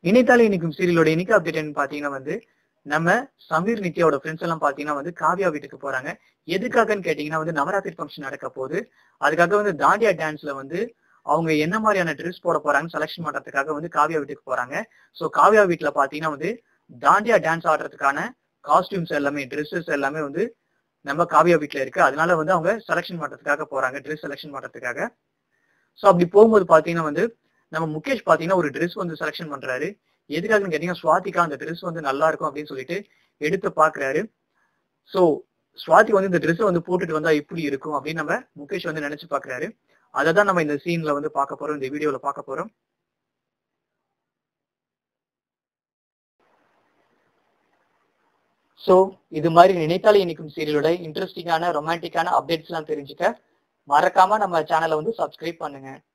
நினைத்தாலே இன்னைக்கும் சீரியலோட இன்னைக்கு அப்டேட் பாத்தீங்கன்னா வந்து நம்ம சமீர் நித்யாவோட ஃப்ரெண்ட்ஸ் எல்லாம் பாத்தீங்கன்னா வந்து காவியா வீட்டுக்கு போறாங்க எதுக்காகன்னு கேட்டீங்கன்னா வந்து நவராத்திரி ஃபங்க்ஷன் நடக்க போகுது அதுக்காக வந்து தாண்டியா டான்ஸ்ல வந்து அவங்க என்ன மாதிரியான ட்ரெஸ் போட போறாங்கன்னு செலக்ஷன் பண்றதுக்காக வந்து காவியா வீட்டுக்கு போறாங்க சோ காவியா வீட்டுல பாத்தீங்கன்னா வந்து தாண்டியா டான்ஸ் ஆடுறதுக்கான காஸ்டியூம்ஸ் எல்லாமே ட்ரெஸ்ஸஸ் எல்லாமே வந்து நம்ம காவியா வீட்டுல இருக்கு அதனால வந்து அவங்க செலக்ஷன் பண்றதுக்காக போறாங்க ட்ரெஸ் செலக்ஷன் பண்றதுக்காக சோ அப்படி போகும்போது பாத்தீங்கன்னா வந்து நம்ம முகேஷ் பாத்தீங்கன்னா ஒரு ட்ரெஸ் வந்து செலக்ஷன் பண்றாரு எதுக்காகன்னு கேட்டீங்கன்னா சுவாதிகா அந்த ட்ரெஸ் வந்து நல்லா இருக்கும் அப்படின்னு சொல்லிட்டு எடுத்து பாக்குறாரு சோ சுவாதி வந்து இந்த ட்ரெஸ் வந்து போட்டுட்டு வந்தா எப்படி இருக்கும் அப்படின்னு நம்ம முகேஷ் வந்து நினைச்சு பாக்குறாரு அதை தான் நம்ம இந்த சீன்ல வந்து பார்க்க போறோம் இந்த வீடியோல பார்க்க போறோம் சோ இது மாதிரி நினைத்தாலே இன்னைக்கும் சீரியலோட இன்ட்ரெஸ்டிங்கான ரொமான்டிக்கான அப்டேட்ஸ் எல்லாம் தெரிஞ்சுக்க மறக்காம நம்ம சேனலை வந்து சப்ஸ்கிரைப் பண்ணுங்க